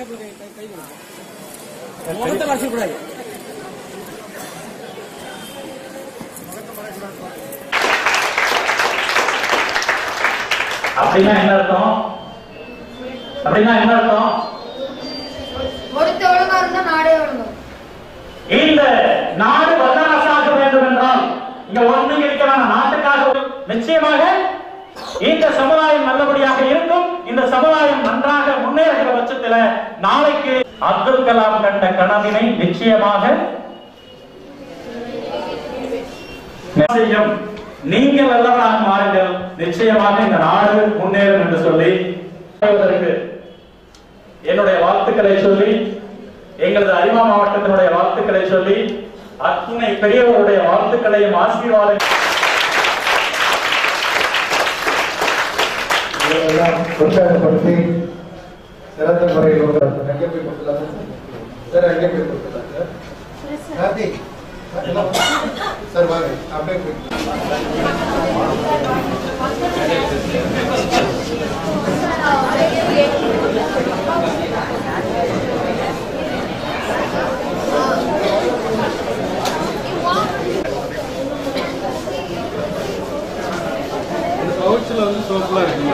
முகத்தை மறைச்சிக்கூடாது அப்படின்னா என்ன அர்த்தம் அப்படின்னா என்ன அர்த்தம் ஒருத்த ஒழுங்கா இருந்தா நாடே ஒழுங்கும் இந்த நாடு வல்லரசாக வேண்டும் என்றால் இங்க ஒண்ணும் இருக்கிறான் நாட்டுக்காக நிச்சயமாக இந்த சமுதாயம் நல்லபடியாக இருக்கும் இந்த சமுதாயம் நன்றாக முன்னேறுகிற பட்சத்துல நாளைக்கு அப்துல் கலாம் கண்ட கனவினை நிச்சயமாக செய்யும் நீங்கள் நல்லவராக மாறுங்கள் நிச்சயமாக இந்த நாடு முன்னேறும் என்று சொல்லி அதற்கு என்னுடைய வாழ்த்துக்களை சொல்லி எங்களது அரிமா மாவட்டத்தினுடைய வாழ்த்துக்களை சொல்லி அத்துணை பெரியவருடைய வாழ்த்துக்களையும் ஆசீர்வாதம் எல்லாம் உற்சாகப்படுத்தி சிறந்த முறையில் ஒரு அங்கே போய் கொடுத்துலாமா சார் அங்கே போய் கொடுத்துலாம் சார் கார்த்தி சார் வாங்க அப்படியே போய் கவுச்சில் வந்து சோப்புலாம் இருக்குமா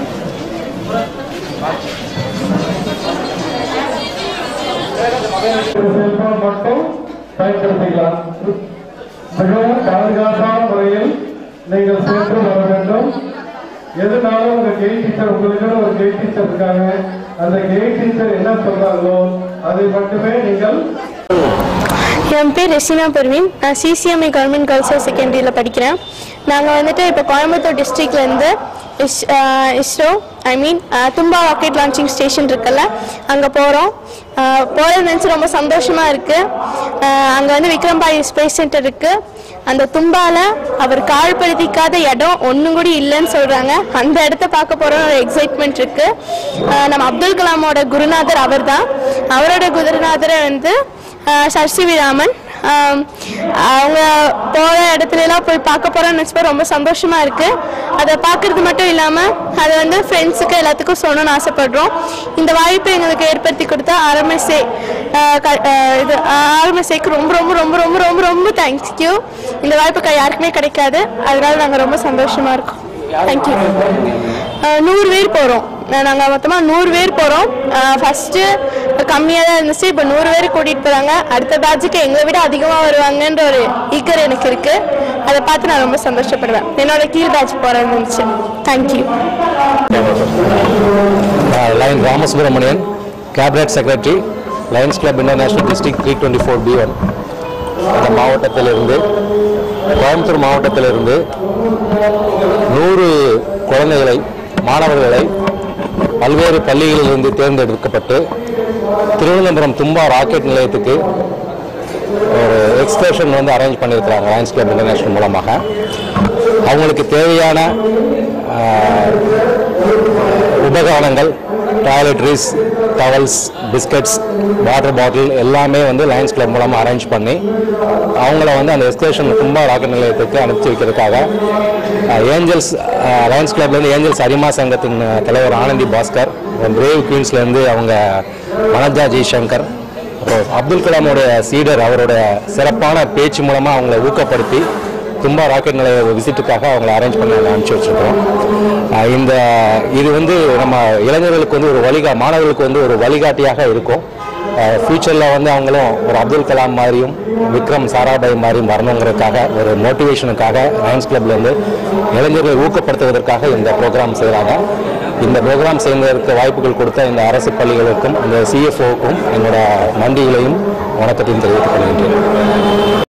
செல்போன் மட்டும் பயன்படுத்திக்கலாம் மிகவும் பாதுகாப்பான முறையில் நீங்கள் சென்று வர வேண்டும் எதுனாலும் உங்க கெய் டீச்சர் உங்களுக்கு ஒரு கெய் டீச்சர் இருக்காங்க அந்த கெய் டீச்சர் என்ன சொல்றாங்களோ அதை மட்டுமே நீங்கள் என் பேர் ரெசினா பர்வீன் நான் சிசிஎம்ஐ கவர்மெண்ட் கேர்ள்ஸ் ஹையர் செகண்டரியில் படிக்கிறேன் நாங்கள் வந்துட்டு இப்போ கோயம்புத்தூர் டிஸ்ட்ரிக்ட்லேருந்து is ISRO I mean Thumba rocket launching station இருக்குல்ல அங்கே போகிறோம் போகிறது நினச்சி ரொம்ப சந்தோஷமாக இருக்குது அங்கே வந்து விக்ரம்பாய் ஸ்பேஸ் சென்டர் இருக்குது அந்த தும்பால அவர் கால்படுத்திக்காத இடம் ஒன்றும் கூட இல்லைன்னு சொல்கிறாங்க அந்த இடத்த பார்க்க போகிற ஒரு எக்ஸைட்மெண்ட் இருக்குது நம்ம அப்துல் கலாமோட குருநாதர் அவர் தான் அவரோட குருநாதரை வந்து ஆஹ் சர் சி வி ராமன் ஆம், அவங்க போகிற இடத்துலலாம் போய் பார்க்க போகிறோம்னு நினச்சப்போ ரொம்ப சந்தோஷமாக இருக்குது அதை பார்க்குறது மட்டும் இல்லாமல் அதை வந்து ஃப்ரெண்ட்ஸுக்கு எல்லாத்துக்கும் சொல்லணும்னு ஆசைப்படுறோம் இந்த வாய்ப்பை எங்களுக்கு ஏற்படுத்தி கொடுத்த ஆர்எம்எஸ்ஏ இது ஆர்எம்எஸ்ஏக்கு ரொம்ப ரொம்ப ரொம்ப ரொம்ப ரொம்ப ரொம்ப தேங்க்யூ இந்த வாய்ப்பு க- யாருக்குமே கிடைக்காது அதனால நாங்கள் ரொம்ப சந்தோஷமாக இருக்கோம் தேங்க்யூ நூறு பேர் போகிறோம் நாங்கள் மொத்தமாக நூறு பேர் போகிறோம் ஃபஸ்ட்டு கம்மியாக தான் இருந்துச்சு இப்போ நூறு பேர் கூட்டிகிட்டு போகிறாங்க அடுத்த பேட்சுக்கு எங்களை விட அதிகமாக வருவாங்கன்ற ஒரு ஈக்கர் எனக்கு இருக்குது அதை பார்த்து நான் ரொம்ப சந்தோஷப்படுவேன் என்னோட கீழ் பேட்ச் போகிறது இருந்துச்சு thank you Lion Ramasubramanian cabinet secretary Lions Club International district three twenty four B one அந்த மாவட்டத்திலிருந்து கோயம்புத்தூர் மாவட்டத்திலிருந்து நூறு குழந்தைகளை மாணவர்களை பல்வேறு பள்ளிகளிலிருந்து தேர்ந்தெடுக்கப்பட்டு திருவனந்தபுரம் தும்பா ராக்கெட் நிலையத்துக்கு ஒரு எக்ஸ்கர்ஷன் வந்து அரேஞ்ச் பண்ணியிருக்கிறாங்க லயன்ஸ் கிளப் இன்டர்நேஷனல் மூலமாக அவங்களுக்கு தேவையான ஆஹ், உபகரணங்கள் toiletries towels biscuits water bottle எல்லாமே வந்து லயன்ஸ் கிளப் மூலமாக அரேஞ்ச் பண்ணி அவங்கள வந்து அந்த எக்ஸ்கர்ஷன் கும்பா ராக்கெட் நிலையத்துக்கு அனுப்பிச்சி வைக்கிறதுக்காக ஏஞ்சல்ஸ் லயன்ஸ் கிளப்லேருந்து ஏஞ்சல்ஸ் அரிமா சங்கத்தின் அஹ், தலைவர் ஆனந்தி பாஸ்கர் பிரேவ் குயின்ஸ்லேருந்து அவங்க வனஜா ஜி சங்கர் அப்புறம் அப்துல் கலாமோட சீடர் அவரோட சிறப்பான பேச்சு மூலமாக அவங்கள ஊக்கப்படுத்தி தும்பா ராக்கெட் நிலைய விசிட்டுக்காக அவங்கள அரேஞ்ச் பண்ணி நாங்கள் அனுப்பிச்சி வச்சுருக்கோம் அஹ் இந்த இது வந்து நம்ம இளைஞர்களுக்கு வந்து ஒரு வழிகா மாணவர்களுக்கு வந்து ஒரு வழிகாட்டியாக இருக்கும் ஃப்யூச்சரில் வந்து அவங்களும் ஒரு அப்துல் கலாம் மாதிரியும் விக்ரம் சாராபாய் மாதிரியும் வரணுங்கிறதுக்காக ஒரு மோட்டிவேஷனுக்காக லயன்ஸ் கிளப்லேருந்து இளைஞர்களை ஊக்கப்படுத்துவதற்காக இந்த ப்ரோக்ராம் செய்கிறாங்க இந்த ப்ரோக்ராம் செய்வதற்கு வாய்ப்புகள் கொடுத்த இந்த அரசு பள்ளிகளுக்கும் இந்த சிஎஃப்ஓக்கும் என்னோட நன்றிகளையும் வணக்கத்தையும் தெரிவித்துக் கொள்கின்றேன்